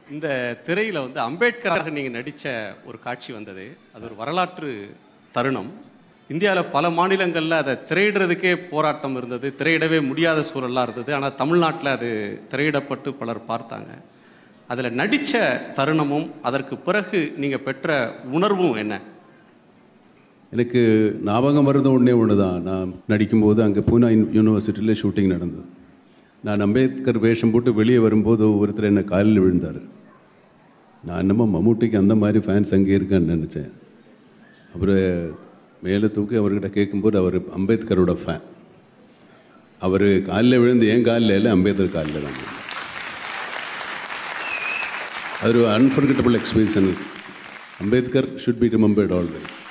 இந்த திரையில வந்து அம்பேத்கராக நீங்க நடிச்ச ஒரு காட்சி வந்தது அது ஒரு வரலாற்று தருணம் இந்தியாவில் பல மாநிலங்களில் அதை திரையிடுறதுக்கே போராட்டம் இருந்தது திரையிடவே முடியாத சூழல்லாம் இருந்தது ஆனால் தமிழ்நாட்டில் அது திரையிடப்பட்டு பலர் பார்த்தாங்க அதில் நடித்த தருணமும் அதற்கு பிறகு நீங்கள் பெற்ற உணர்வும் என்ன எனக்கு ஞாபகம் வருது ஒன்றே ஒன்று தான் நான் நடிக்கும்போது அங்கே பூனா யூனிவர்சிட்டியில் ஷூட்டிங் நடந்தது நான் அம்பேத்கர் வேஷம் போட்டு வெளியே வரும்போது ஒருத்தர் என்னை காலில் விழுந்தார் நான் என்னமோ மம்முட்டிக்கு அந்த மாதிரி ஃபேன்ஸ் அங்கே இருக்கான்னு நினச்சேன் அப்புறம் மேலே தூக்கி அவர்கிட்ட கேட்கும்போது அவர் அம்பேத்கரோட ஃபேன் அவர் காலில் விழுந்து ஏன் காலில் இல்லை அம்பேத்கர் காலில் தான் விழுந்தார். அது ஒரு அன்ஃபர்கட்டபிள் எக்ஸ்பீரியன்ஸ் எனக்கு Ambedkar should be remembered always